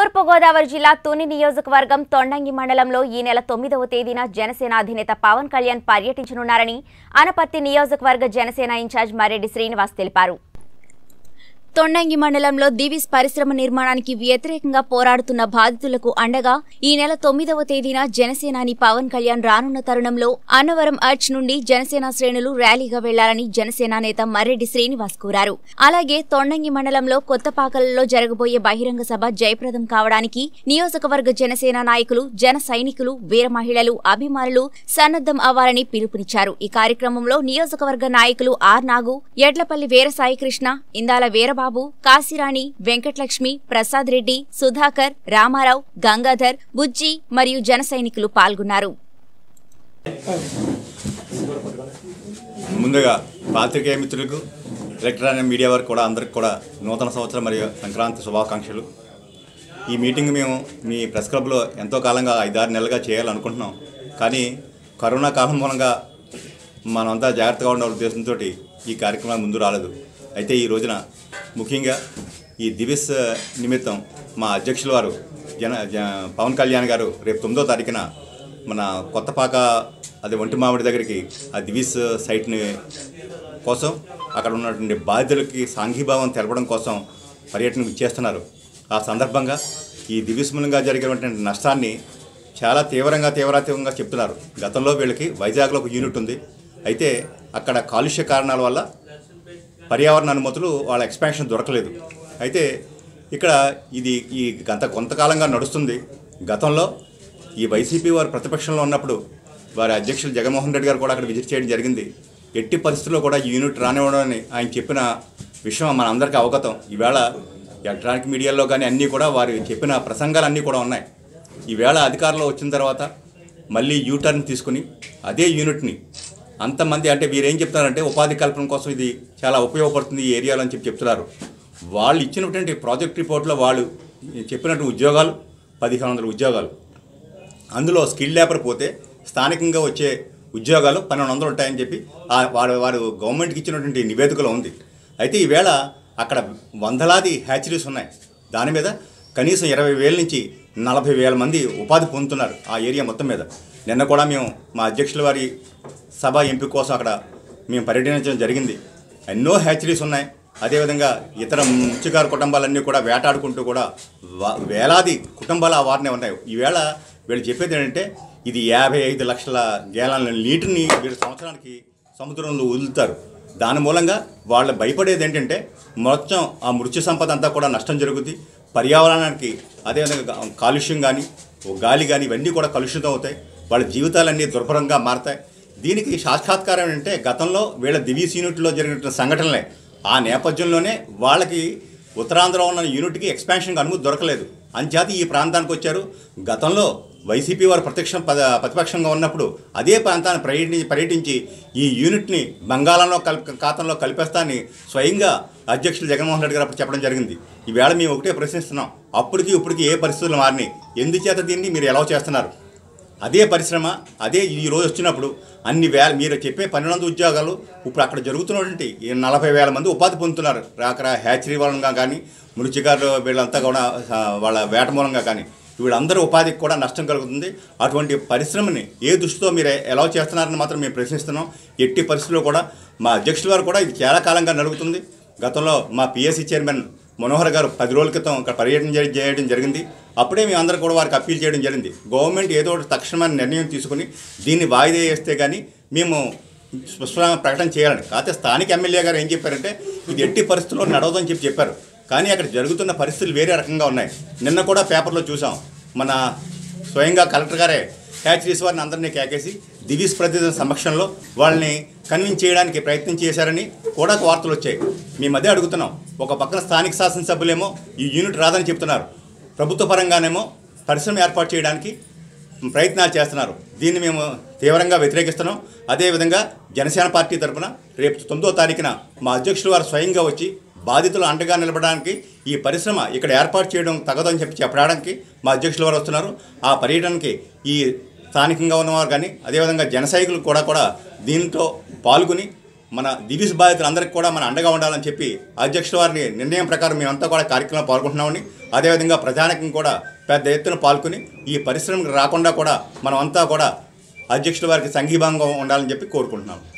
తూర్పుగోదావరి జిల్లా తుని నియోజకవర్గం తొండంగి మండలంలో ఈ నెల తొమ్మిదవ తేదీన జనసేన అధినేత పవన్ కళ్యాణ్ పర్యటించనున్నారని అనపత్తి నియోజకవర్గ జనసేన ఇన్ఛార్జ్ మరెడ్డి శ్రీనివాస్ తెలిపారు తొండంగి మండలంలో దివిస్ పరిశ్రమ నిర్మాణానికి వ్యతిరేకంగా పోరాడుతున్న బాధితులకు అండగా ఈ నెల తొమ్మిదవ తేదీన జనసేనాని పవన్ కళ్యాణ్ రానున్న తరుణంలో అన్నవరం ఆర్చ్ నుండి జనసేన శ్రేణులు ర్యాలీగా వెళ్లాలని జనసేన నేత మర్రెడ్డి శ్రీనివాస్ కోరారు అలాగే తొండంగి మండలంలో కొత్తపాకలలో జరగబోయే బహిరంగ సభ జయప్రదం కావడానికి నియోజకవర్గ జనసేన నాయకులు జన సైనికులు వీర మహిళలు అభిమానులు సన్నద్దం అవ్వాలని పిలుపునిచ్చారు ఈ కార్యక్రమంలో నియోజకవర్గ నాయకులు ఆర్ నాగు ఎడ్లపల్లి వీర సాయికృష్ణ ఇందాల వీరబాబు కాశీరాణి వెంకటలక్ష్మి ప్రసాద్ రెడ్డి సుధాకర్ రామారావు గంగాధర్ బుజ్జి మరియు జన సైనికులు పాల్గొన్నారు ముందుగా పాత్రికేయ మిత్రులకు ఎలక్ట్రానిక్ మీడియా వారికి కూడా అందరికి కూడా నూతన సంవత్సరం మరియు సంక్రాంతి శుభాకాంక్షలు ఈ మీటింగ్ మేము మీ ప్రెస్ క్లబ్లో ఎంతో కాలంగా ఐదారు నెలలుగా చేయాలనుకుంటున్నాం కానీ కరోనా కాలం మూలంగా మనమంతా జాగ్రత్తగా ఉండే ఉద్దేశంతో ఈ కార్యక్రమం ముందు రాలేదు అయితే ఈ రోజున ముఖ్యంగా ఈ దివిస్ నిమిత్తం మా అధ్యక్షుల వారు జన జ పవన్ కళ్యాణ్ గారు రేపు తొమ్మిదో తారీఖున మన కొత్తపాక అది ఒంటి మామిడి దగ్గరికి ఆ దివిస్ సైట్ని కోసం అక్కడ ఉన్నటువంటి బాధితులకి సాంఘీభావం తెలపడం కోసం పర్యటన ఇచ్చేస్తున్నారు ఆ సందర్భంగా ఈ దివిస్ మూలంగా జరిగినటువంటి నష్టాన్ని చాలా తీవ్రంగా తీవ్రాతీవ్రంగా చెప్తున్నారు గతంలో వీళ్ళకి వైజాగ్లో ఒక యూనిట్ ఉంది అయితే అక్కడ కాలుష్య కారణాల వల్ల పర్యావరణ అనుమతులు వాళ్ళ ఎక్స్పాన్షన్ దొరకలేదు అయితే ఇక్కడ ఇది ఈ గత కొంతకాలంగా నడుస్తుంది గతంలో ఈ వైసీపీ వారు ప్రతిపక్షంలో ఉన్నప్పుడు వారి అధ్యక్షులు జగన్మోహన్ రెడ్డి గారు కూడా అక్కడ విజిట్ చేయడం జరిగింది ఎట్టి పరిస్థితుల్లో కూడా ఈ యూనిట్ రానివ్వడమని ఆయన చెప్పిన విషయం మన అందరికీ అవగతం ఈవేళ ఎలక్ట్రానిక్ మీడియాలో కానీ అన్నీ కూడా వారు చెప్పిన ప్రసంగాలు అన్నీ కూడా ఉన్నాయి ఈవేళ అధికారంలో వచ్చిన తర్వాత మళ్ళీ యూటర్న్ తీసుకుని అదే యూనిట్ని అంతమంది అంటే వీరేం చెప్తున్నారంటే ఉపాధి కల్పన కోసం ఇది చాలా ఉపయోగపడుతుంది ఈ ఏరియాలో అని చెప్పి చెప్తున్నారు వాళ్ళు ఇచ్చినటువంటి ప్రాజెక్ట్ రిపోర్ట్లో వాళ్ళు చెప్పినట్టు ఉద్యోగాలు పదిహేను వందల ఉద్యోగాలు అందులో స్కిల్ లేబర్ పోతే స్థానికంగా వచ్చే ఉద్యోగాలు పన్నెండు వందలు ఉంటాయని చెప్పి ఆ వారు వారు గవర్నమెంట్కి ఇచ్చినటువంటి నివేదికలో ఉంది అయితే ఈవేళ అక్కడ వందలాది హ్యాచరీస్ ఉన్నాయి దాని మీద కనీసం ఇరవై వేల నుంచి నలభై వేల మంది ఉపాధి పొందుతున్నారు ఆ ఏరియా మొత్తం మీద నిన్న కూడా మేము మా అధ్యక్షుల వారి సభ ఎంపిక కోసం అక్కడ మేము పర్యటించడం జరిగింది ఎన్నో హ్యాచరీస్ ఉన్నాయి అదేవిధంగా ఇతర ముత్యగారు కుటుంబాలన్నీ కూడా వేటాడుకుంటూ కూడా వా- వేలాది కుటుంబాలు ఆ వారినే ఉన్నాయి ఈవేళ వీళ్ళు చెప్పేది ఏంటంటే ఇది యాభై ఐదు లక్షల గేలాల నీటిని వీళ్ళు సంవత్సరానికి సముద్రంలో వదులుతారు దాని మూలంగా వాళ్ళు భయపడేది ఏంటంటే మొత్తం ఆ మృత్యు సంపద అంతా కూడా నష్టం జరుగుద్ది పర్యావరణానికి అదేవిధంగా కాలుష్యం కానీ గాలి కానీ ఇవన్నీ కూడా కలుషితం అవుతాయి వాళ్ళ జీవితాలన్నీ దుర్భరంగా మారతాయి దీనికి సాక్షాత్కారం ఏంటంటే గతంలో వీళ్ళ దివీస్ యూనిట్లో జరిగిన సంఘటనలే ఆ నేపథ్యంలోనే వాళ్ళకి ఉత్తరాంధ్రలో ఉన్న యూనిట్కి ఎక్స్పాన్షన్కి అనుమతి దొరకలేదు అంచేత ఈ ప్రాంతానికి వచ్చారు గతంలో వైసీపీ వారు ప్రత్యక్షం పద ప్రతిపక్షంగా ఉన్నప్పుడు అదే ప్రాంతాన్ని పర్యటి పర్యటించి ఈ యూనిట్ని బంగాళంలో కల్ ఖాతంలో కలిపేస్తానని స్వయంగా అధ్యక్షులు జగన్మోహన్ రెడ్డి గారు అప్పుడు చెప్పడం జరిగింది ఈవేళ మేము ఒకటే ప్రశ్నిస్తున్నాం అప్పటికి ఇప్పటికి ఏ పరిస్థితులు మారినాయి ఎందుచేత దీన్ని మీరు ఎలా చేస్తున్నారు అదే పరిశ్రమ అదే ఈ రోజు వచ్చినప్పుడు అన్ని వేల మీరు చెప్పే పన్నెండు ఉద్యోగాలు ఇప్పుడు అక్కడ జరుగుతున్నటువంటి ఈ నలభై వేల మంది ఉపాధి పొందుతున్నారు అక్కడ హ్యాచరీ మూలంగా కానీ మృచిగారు వీళ్ళంతా కూడా ఆ, వాళ్ళ వేట మూలంగా కానీ వీళ్ళందరూ ఉపాధికి కూడా నష్టం కలుగుతుంది అటువంటి పరిశ్రమని ఏ దృష్టితో మీరు ఎలా చేస్తున్నారని మాత్రం మేము ప్రశ్నిస్తున్నాం ఎట్టి పరిస్థితుల్లో కూడా మా అధ్యక్షుల వారు కూడా ఇది చాలా కాలంగా నడుగుతుంది గతంలో మా పిఎస్సి చైర్మన్ మనోహర్ గారు పది రోజుల క్రితం ఇక్కడ పర్యటన చే- చేయడం జరిగింది అప్పుడే మేము అందరం కూడా వారికి అప్పీల్ చేయడం జరిగింది గవర్నమెంట్ ఏదో ఒకటి తక్షణమైన నిర్ణయం తీసుకుని దీన్ని వాయిదా వేస్తే కానీ మేము స్పష్టంగా ప్రకటన చేయాలని కాకపోతే స్థానిక ఎమ్మెల్యే గారు ఏం చెప్పారంటే ఇది ఎట్టి పరిస్థితుల్లో నడవదని చెప్పి చెప్పారు కానీ అక్కడ జరుగుతున్న పరిస్థితులు వేరే రకంగా ఉన్నాయి నిన్న కూడా పేపర్లో చూసాం మన స్వయంగా కలెక్టర్ గారే హ్యాచరీస్ వారిని అందరినీ కేకేసి దివీస్ ప్రతినిధుల సమక్షంలో వాళ్ళని కన్విన్స్ చేయడానికి ప్రయత్నం చేశారని కూడా వార్తలు వచ్చాయి మేము అదే అడుగుతున్నాం ఒక పక్కన స్థానిక శాసనసభ్యులేమో ఈ యూనిట్ రాదని చెప్తున్నారు ప్రభుత్వ పరంగానేమో పరిశ్రమ ఏర్పాటు చేయడానికి ప్రయత్నాలు చేస్తున్నారు దీన్ని మేము తీవ్రంగా వ్యతిరేకిస్తున్నాం అదేవిధంగా జనసేన పార్టీ తరఫున రేపు తొమ్మిదో తారీఖున మా అధ్యక్షులు వారు స్వయంగా వచ్చి బాధితులు అండగా నిలబడడానికి ఈ పరిశ్రమ ఇక్కడ ఏర్పాటు చేయడం తగదని చెప్పి చెప్పడానికి మా అధ్యక్షుల వారు వస్తున్నారు ఆ పర్యటనకి ఈ స్థానికంగా ఉన్నవారు కానీ అదేవిధంగా జన సైనికులు కూడా కూడా దీంట్లో పాల్గొని మన దివిస్ బాధితులందరికీ కూడా మన అండగా ఉండాలని చెప్పి అధ్యక్షుల వారిని నిర్ణయం ప్రకారం మేమంతా కూడా కార్యక్రమంలో పాల్గొంటున్నామని అదేవిధంగా ప్రజానికం కూడా పెద్ద ఎత్తున పాల్గొని ఈ పరిశ్రమకు రాకుండా కూడా మనమంతా కూడా అధ్యక్షుల వారికి సంఘీభంగం ఉండాలని చెప్పి కోరుకుంటున్నాం